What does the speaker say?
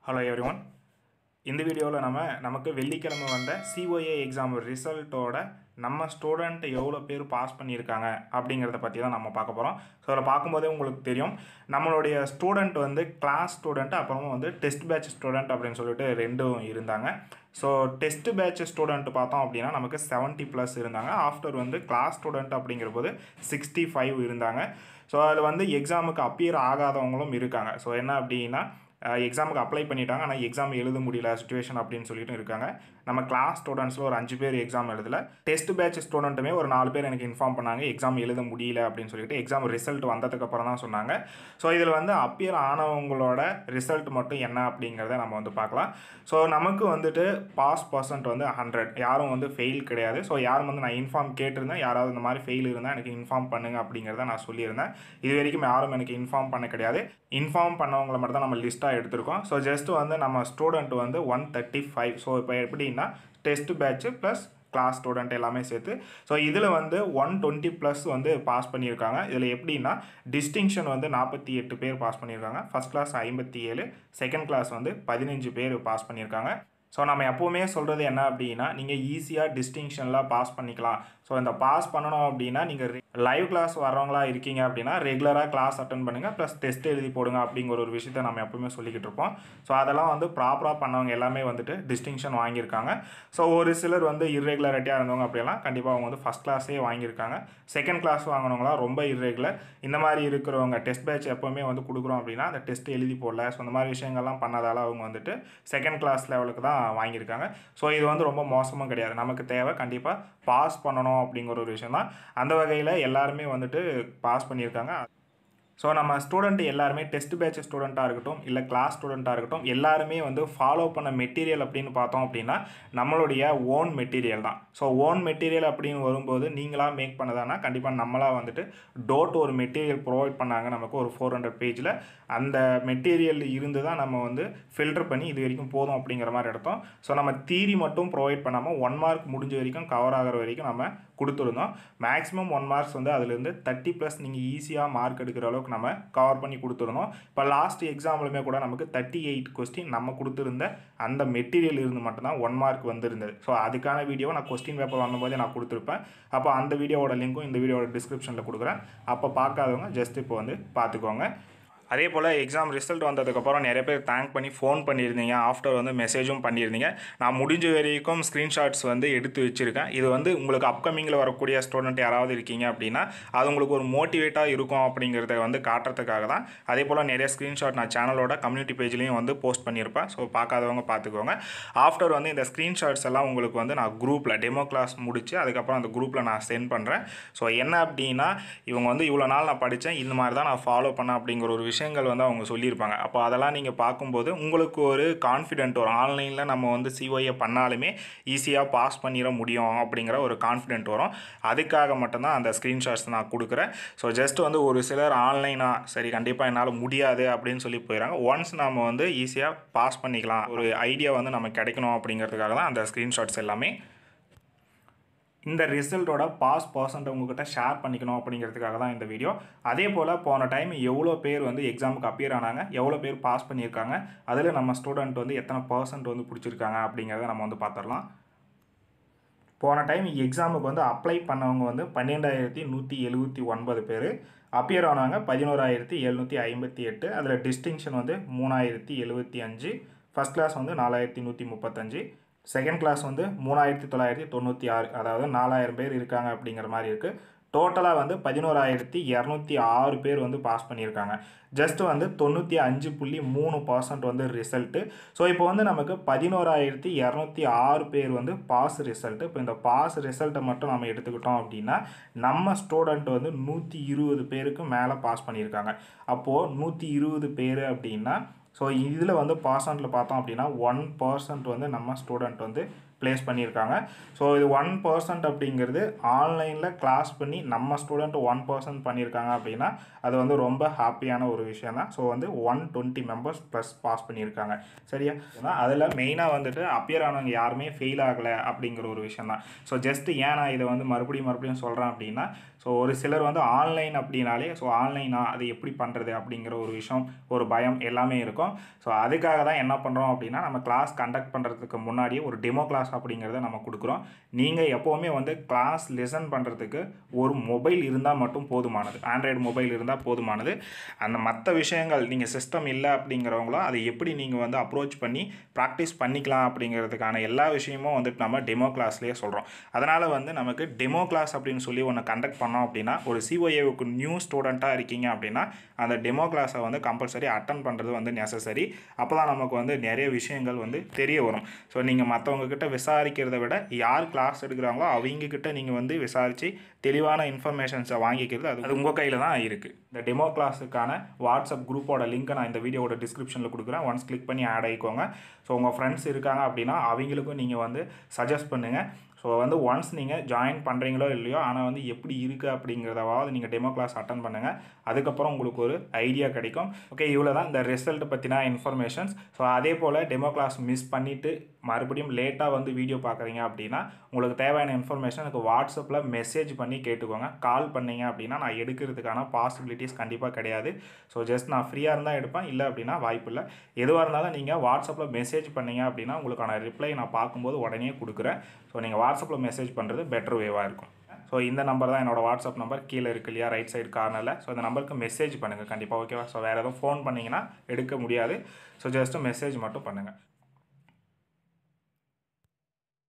hello every one இந்த வீடியோவில் நம்ம நமக்கு வெள்ளிக்கிழமை வந்த சிஓஏ எக்ஸாம் ரிசல்ட்டோட நம்ம ஸ்டூடெண்ட் எவ்வளோ பேர் பாஸ் பண்ணியிருக்காங்க அப்படிங்கிறத பற்றி தான் நம்ம பார்க்க போகிறோம் ஸோ அதில் பார்க்கும்போதே உங்களுக்கு தெரியும் நம்மளுடைய ஸ்டூடெண்ட் வந்து கிளாஸ் ஸ்டூடெண்ட் அப்புறமா வந்து டெஸ்ட் பேட்ச் ஸ்டூடெண்ட் அப்படின்னு சொல்லிட்டு ரெண்டும் இருந்தாங்க ஸோ டெஸ்ட் பேட்ச் ஸ்டூடெண்ட் பார்த்தோம் அப்படின்னா நமக்கு 70 ப்ளஸ் இருந்தாங்க ஆஃப்டர் வந்து கிளாஸ் ஸ்டூடெண்ட் அப்படிங்கிற போது சிக்ஸ்டி ஃபைவ் இருந்தாங்க ஸோ அதில் வந்து எக்ஸாமுக்கு அப்பியர் ஆகாதவங்களும் இருக்காங்க ஸோ என்ன அப்படின்னா எக்ஸாமுக்கு அப்ளை பண்ணிட்டாங்க ஆனால் எக்ஸாம் எழுத முடியல சுச்சுவேஷன் அப்படின்னு சொல்லிட்டு இருக்காங்க நம்ம கிளாஸ் ஸ்டூடெண்ட்ஸில் ஒரு அஞ்சு பேர் எக்ஸாம் எழுதல டெஸ்ட் பேட்ச் ஸ்டூடெண்ட்டுமே ஒரு நாலு பேர் எனக்கு இன்ஃபார்ம் பண்ணாங்க எக்ஸாம் எழுத முடியல அப்படின்னு சொல்லிட்டு எக்ஸாம் ரிசல்ட் வந்ததுக்கு அப்புறம் தான் சொன்னாங்க ஸோ இதில் வந்து அப்பியர் ஆனவங்களோட ரிசல்ட் மட்டும் என்ன அப்படிங்கிறத நம்ம வந்து பார்க்கலாம் ஸோ நமக்கு வந்துட்டு பாஸ் பர்சன்ட் வந்து ஹண்ட்ரட் யாரும் வந்து ஃபெயில் கிடையாது ஸோ யாரும் வந்து நான் இன்ஃபார்ம் கேட்டிருந்தேன் யாராவது இந்த மாதிரி ஃபெயில் இருந்தால் எனக்கு இன்ஃபார்ம் பண்ணுங்க அப்படிங்கிறத நான் சொல்லியிருந்தேன் இது வரைக்கும் யாரும் எனக்கு இன்ஃபார்ம் பண்ண கிடையாது இன்ஃபார்ம் பண்ணவங்களை மட்டும் தான் நம்ம லிஸ்ட்டாக எடுத்திருக்கோம் ஸோ ஜஸ்ட் வந்து நம்ம ஸ்டூடெண்ட் வந்து ஒன் தேர்ட்டி ஃபைவ் ஸோ இப்போ எப்படின்னா test batch plus class student எல்லாமே சேர்த்து ஸோ இதில் வந்து ஒன் டுவெண்ட்டி ப்ளஸ் வந்து பாஸ் பண்ணியிருக்காங்க இதில் எப்படின்னா டிஸ்டிங்ஷன் வந்து நாற்பத்தி எட்டு பேர் பாஸ் பண்ணியிருக்காங்க ஃபஸ்ட் கிளாஸ் ஐம்பத்தி ஏழு செகண்ட் கிளாஸ் வந்து பதினஞ்சு பேர் பாஸ் பண்ணியிருக்காங்க ஸோ நம்ம எப்போவுமே சொல்கிறது என்ன அப்படின்னா நீங்கள் ஈஸியாக டிஸ்டிங்ஷனில் பாஸ் பண்ணிக்கலாம் ஸோ இந்த பாஸ் பண்ணணும் அப்படின்னா நீங்கள் லைவ் கிளாஸ் வரவங்களா இருக்கீங்க அப்படின்னா ரெகுலராக கிளாஸ் அட்டன் பண்ணுங்கள் ப்ளஸ் டெஸ்ட் எழுதி போடுங்க அப்படிங்கிற ஒரு விஷயத்த நம்ம எப்பவுமே சொல்லிக்கிட்டு இருப்போம் ஸோ அதெல்லாம் வந்து ப்ராப்பராக பண்ணவங்க எல்லாமே வந்துட்டு டிஸ்டிங்ஷன் வாங்கியிருக்காங்க ஸோ ஒரு சிலர் வந்து இர்ரெகுலரிட்டியாக இருந்தவங்க அப்படியெல்லாம் கண்டிப்பாக அவங்க வந்து ஃபஸ்ட் கிளாஸே வாங்கியிருக்காங்க செகண்ட் கிளாஸ் வாங்கினவங்களாம் ரொம்ப இர்ரெகுலர் இந்த மாதிரி இருக்கிறவங்க டெஸ்ட் பேட்ச் எப்போவுமே வந்து கொடுக்குறோம் அப்படின்னா அந்த டெஸ்ட் எழுதி போடல ஸோ இந்த மாதிரி விஷயங்கள்லாம் பண்ணதால் அவங்க வந்துட்டு செகண்ட் கிளாஸ் லெவலுக்கு தான் வாங்கியிருக்காங்க ஸோ இது வந்து ரொம்ப மோசமும் கிடையாது நமக்கு தேவை கண்டிப்பாக பாஸ் பண்ணணும் அப்படிங்கிற ஒரு விஷயம் தான் அந்த வகையில் எல்லாருமே வந்துட்டு பாஸ் பண்ணியிருக்காங்க ஸோ நம்ம ஸ்டூடெண்ட் எல்லாருமே டெஸ்ட் பேட்ச் ஸ்டூடெண்ட்டாக இருக்கட்டும் இல்லை கிளாஸ் ஸ்டூடெண்ட்டாக இருக்கட்டும் எல்லாருமே வந்து ஃபாலோ பண்ண மெட்டீரியல் அப்படின்னு பார்த்தோம் அப்படின்னா நம்மளுடைய ஓன் மெட்டீரியல் தான் ஸோ ஓன் மெட்டீரியல் அப்படின்னு வரும்போது நீங்களாக மேக் பண்ணதானா கண்டிப்பாக நம்மளாக வந்துட்டு டோட் ஒரு மெட்டீரியல் ப்ரொவைட் பண்ணாங்க நமக்கு ஒரு ஃபோர் ஹண்ட்ரட் பேஜில் அந்த மெட்டீரியல் இருந்து தான் நம்ம வந்து ஃபில்டர் பண்ணி இது வரைக்கும் போதும் அப்படிங்கிற மாதிரி எடுத்தோம் ஸோ நம்ம தீரி மட்டும் ப்ரொவைட் பண்ணாமல் ஒன் மார்க் முடிஞ்ச வரைக்கும் கவர் ஆகிற வரைக்கும் நம்ம கொடுத்துருந்தோம் மேக்ஸிமம் ஒன் மார்க்ஸ் வந்து அதுலேருந்து தேர்ட்டி ப்ளஸ் நீங்கள் ஈஸியாக மார்க் எடுக்கிற அளவுக்கு நம்ம கவர் பண்ணி கொடுத்துருந்தோம் இப்போ லாஸ்ட் எக்ஸாம்லுமே கூட நமக்கு தேர்ட்டி எயிட் கொஸ்டின் நம்ம கொடுத்துருந்த அந்த மெட்டீரியல் இருந்து மட்டும்தான் ஒன் மார்க் வந்திருந்தது ஸோ அதுக்கான வீடியோவை நான் கொஸ்டின் பேப்பர் வந்தபோதே நான் கொடுத்துருப்பேன் அப்போ அந்த வீடியோவோட லிங்க்கும் இந்த வீடியோட டிஸ்கிரிப்ஷனில் கொடுக்குறேன் அப்போ பார்க்காதவங்க ஜஸ்ட் இப்போ வந்து பார்த்துக்கோங்க அதே போல் எக்ஸாம் ரிசல்ட் வந்ததுக்கப்புறம் நிறைய பேர் தேங்க் பண்ணி ஃபோன் பண்ணியிருந்தீங்க ஆஃப்டர் வந்து மெசேஜும் பண்ணியிருந்தீங்க நான் முடிஞ்ச வரைக்கும் ஸ்க்ரீன்ஷாட்ஸ் வந்து எடுத்து வச்சுருக்கேன் இது வந்து உங்களுக்கு அப்கமிங்கில் வரக்கூடிய ஸ்டூடெண்ட் யாராவது இருக்கீங்க அப்படின்னா அது உங்களுக்கு ஒரு மோட்டிவேட்டாக இருக்கும் அப்படிங்கிறத வந்து காட்டுறதுக்காக தான் அதே போல் நிறைய ஸ்க்ரீன்ஷாட் நான் சேனலோட கம்யூனிட்டி பேஜ்லேயும் வந்து போஸ்ட் பண்ணியிருப்பேன் ஸோ பார்க்காதவங்க பார்த்துக்கோங்க ஆஃப்டர் வந்து இந்த ஸ்க்ரீன்ஷாட்ஸ் எல்லாம் உங்களுக்கு வந்து நான் குரூப்பில் டெமோ கிளாஸ் முடித்து அதுக்கப்புறம் அந்த குரூப்பில் நான் சென்ட் பண்ணுறேன் ஸோ என்ன அப்படின்னா இவங்க வந்து இவ்வளோ நாள் நான் படித்தேன் இந்த மாதிரி தான் நான் ஃபாலோ பண்ணேன் அப்படிங்கிற ஒரு விஷயம் விஷயங்கள் வந்து அவங்க சொல்லியிருப்பாங்க அப்போ அதெல்லாம் நீங்கள் பார்க்கும்போது உங்களுக்கு ஒரு கான்ஃபிடென்ட் வரும் ஆன்லைனில் நம்ம வந்து சிஓஏ பண்ணாலுமே ஈஸியாக பாஸ் பண்ணிட முடியும் அப்படிங்கிற ஒரு கான்ஃபிடென்ட் வரும் அதுக்காக மட்டும்தான் அந்த ஸ்க்ரீன்ஷாட்ஸ் நான் கொடுக்குறேன் ஸோ ஜஸ்ட் வந்து ஒரு சிலர் ஆன்லைனாக சரி கண்டிப்பாக என்னால் முடியாது அப்படின்னு சொல்லி போயிடறாங்க ஒன்ஸ் நம்ம வந்து ஈஸியாக பாஸ் பண்ணிக்கலாம் ஒரு ஐடியா வந்து நமக்கு கிடைக்கணும் அப்படிங்கிறதுக்காக தான் அந்த ஸ்க்ரீன்ஷாட்ஸ் எல்லாமே இந்த ரிசல்ட்டோட பாஸ் பர்சன்ட் உங்ககிட்ட ஷேர் பண்ணிக்கணும் அப்படிங்கிறதுக்காக தான் இந்த வீடியோ அதே போல் போன டைம் எவ்வளோ பேர் வந்து எக்ஸாமுக்கு அப்பியர் ஆனாங்க எவ்வளோ பேர் பாஸ் பண்ணியிருக்காங்க அதில் நம்ம ஸ்டூடெண்ட் வந்து எத்தனை பர்சன்ட் வந்து பிடிச்சிருக்காங்க அப்படிங்கிறத நம்ம வந்து பார்த்துடலாம் போன டைம் எக்ஸாமுக்கு வந்து அப்ளை பண்ணவங்க வந்து பன்னெண்டாயிரத்தி நூற்றி எழுபத்தி ஒன்பது பேர் அப்பியர் ஆனவங்க பதினோராயிரத்தி எழுநூற்றி ஐம்பத்தி எட்டு அதில் டிஸ்டிங்ஷன் வந்து மூணாயிரத்தி எழுபத்தி அஞ்சு ஃபஸ்ட் கிளாஸ் வந்து நாலாயிரத்தி நூற்றி முப்பத்தஞ்சு செகண்ட் கிளாஸ் வந்து மூணாயிரத்தி தொள்ளாயிரத்தி தொண்ணூற்றி ஆறு அதாவது நாலாயிரம் பேர் இருக்காங்க அப்படிங்கிற மாதிரி இருக்குது டோட்டலாக வந்து பதினோராயிரத்தி இரநூத்தி ஆறு பேர் வந்து பாஸ் பண்ணியிருக்காங்க ஜஸ்ட் வந்து தொண்ணூற்றி அஞ்சு புள்ளி மூணு பர்சன்ட் வந்து ரிசல்ட்டு ஸோ இப்போ வந்து நமக்கு பதினோராயிரத்தி இரநூத்தி ஆறு பேர் வந்து பாஸ் ரிசல்ட்டு இப்போ இந்த பாஸ் ரிசல்ட்டை மட்டும் நம்ம எடுத்துக்கிட்டோம் அப்படின்னா நம்ம ஸ்டூடெண்ட் வந்து நூற்றி இருபது பேருக்கு மேலே பாஸ் பண்ணியிருக்காங்க அப்போது நூற்றி இருபது பேர் அப்படின்னா ஸோ இதில் வந்து பர்சன்ட்டில் பார்த்தோம் அப்படின்னா ஒன் பர்சன்ட் வந்து நம்ம ஸ்டூடெண்ட் வந்து ப்ளேஸ் பண்ணியிருக்காங்க ஸோ இது ஒன் பர்சன்ட் அப்படிங்கிறது ஆன்லைனில் கிளாஸ் பண்ணி நம்ம ஸ்டூடெண்ட் ஒன் பர்சன்ட் பண்ணியிருக்காங்க அப்படின்னா அது வந்து ரொம்ப ஹாப்பியான ஒரு விஷயம் தான் ஸோ வந்து one twenty members plus pass பண்ணியிருக்காங்க சரியா ஏன்னா அதில் மெயினாக வந்துட்டு அப்பியர் ஆனவங்க யாருமே ஃபெயில் ஆகலை அப்படிங்கிற ஒரு விஷயம் தான் ஸோ ஜஸ்ட் ஏன் நான் இதை வந்து மறுபடியும் மறுபடியும் சொல்கிறேன் அப்படின்னா ஸோ ஒரு சிலர் வந்து ஆன்லைன் அப்படின்னாலே ஸோ ஆன்லைனா அது எப்படி பண்ணுறது அப்படிங்கிற ஒரு விஷயம் ஒரு பயம் எல்லாமே இருக்கும் ஸோ அதுக்காக தான் என்ன பண்ணுறோம் அப்படின்னா நம்ம கிளாஸ் கண்டக்ட் பண்ணுறதுக்கு முன்னாடியே ஒரு டெமோ கிளாஸ் அப்படிங்கிறத நம்ம கொடுக்குறோம் நீங்கள் எப்போவுமே வந்து கிளாஸ் லிசன் பண்ணுறதுக்கு ஒரு மொபைல் இருந்தால் மட்டும் போதுமானது ஆண்ட்ராய்டு மொபைல் இருந்தால் போதுமானது அந்த மற்ற விஷயங்கள் நீங்கள் சிஸ்டம் இல்லை அப்படிங்கிறவங்களும் அதை எப்படி நீங்கள் வந்து அப்ரோச் பண்ணி ப்ராக்டிஸ் பண்ணிக்கலாம் அப்படிங்கிறதுக்கான எல்லா விஷயமும் வந்துட்டு நம்ம டெமோ கிளாஸ்லேயே சொல்கிறோம் அதனால் வந்து நமக்கு டெமோ கிளாஸ் அப்படின்னு சொல்லி ஒன்று கண்டக்ட் பண்ணோம் அப்படின்னா ஒரு சிஓஏவுக்கு நியூ ஸ்டூடெண்ட்டாக இருக்கீங்க அப்படின்னா அந்த டெமோ கிளாஸை வந்து கம்பல்சரி அட்டன் பண்ணுறது வந்து நெசசரி அப்போ தான் நமக்கு வந்து நிறைய விஷயங்கள் வந்து தெரிய வரும் ஸோ நீங்கள் மற்றவங்க கிட்ட விசாரிக்கிறத விட யார் கிளாஸ் எடுக்கிறாங்களோ அவங்க கிட்ட நீங்கள் வந்து விசாரித்து தெளிவான இன்ஃபர்மேஷன்ஸை வாங்கிக்கிறது அது அது உங்கள் கையில் தான் இருக்குது இந்த டெமோ கிளாஸுக்கான வாட்ஸ்அப் குரூப்போட லிங்க்கை நான் இந்த வீடியோவோட டிஸ்கிரிப்ஷனில் கொடுக்குறேன் ஒன்ஸ் கிளிக் பண்ணி ஆட் ஆகிக்கோங்க ஸோ உங்கள் ஃப்ரெண்ட்ஸ் இருக்காங்க அப்படின்னா அவங்களுக்கும் நீங்கள் வந்து சஜஸ்ட் பண்ணுங்கள் ஸோ வந்து ஒன்ஸ் நீங்கள் ஜாயின் பண்ணுறீங்களோ இல்லையோ ஆனால் வந்து எப்படி இருக்குது அப்படிங்கிறதாவது நீங்கள் டெமோ கிளாஸ் அட்டன் பண்ணுங்கள் அதுக்கப்புறம் உங்களுக்கு ஒரு ஐடியா கிடைக்கும் ஓகே இவ்வளோ தான் இந்த ரிசல்ட் பற்றின இன்ஃபர்மேஷன்ஸ் ஸோ அதே போல் டெமோ கிளாஸ் மிஸ் பண்ணிவிட்டு மறுபடியும் லேட்டாக வந்து வீடியோ பார்க்குறீங்க அப்படின்னா உங்களுக்கு தேவையான இன்ஃபர்மேஷன் எனக்கு வாட்ஸ்அப்பில் மெசேஜ் பண்ணி கேட்டுக்கோங்க கால் பண்ணீங்க அப்படின்னா நான் எடுக்கிறதுக்கான பாசிபிலிட்டிஸ் கண்டிப்பாக கிடையாது ஸோ ஜஸ்ட் நான் ஃப்ரீயாக இருந்தால் எடுப்பேன் இல்லை அப்படின்னா வாய்ப்பு இல்லை எதுவாக இருந்தாலும் நீங்கள் வாட்ஸ்அப்பில் மெசேஜ் பண்ணீங்க அப்படின்னா உங்களுக்கான ரிப்ளை நான் பார்க்கும்போது உடனே கொடுக்குறேன் ஸோ நீங்கள் வாட்ஸ்அப்பில் மெசேஜ் பண்ணுறது பெட்டர் வேவாக இருக்கும் ஸோ இந்த நம்பர் தான் என்னோட வாட்ஸ்அப் நம்பர் கீழே இருக்கு இல்லையா ரைட் சைடு கார்னரில் ஸோ இந்த நம்பருக்கு மெசேஜ் பண்ணுங்கள் கண்டிப்பாக ஓகேவா ஸோ வேறு எதுவும் ஃபோன் பண்ணிங்கன்னா எடுக்க முடியாது ஸோ ஜஸ்ட்டு மெசேஜ் மட்டும் பண்ணுங்கள்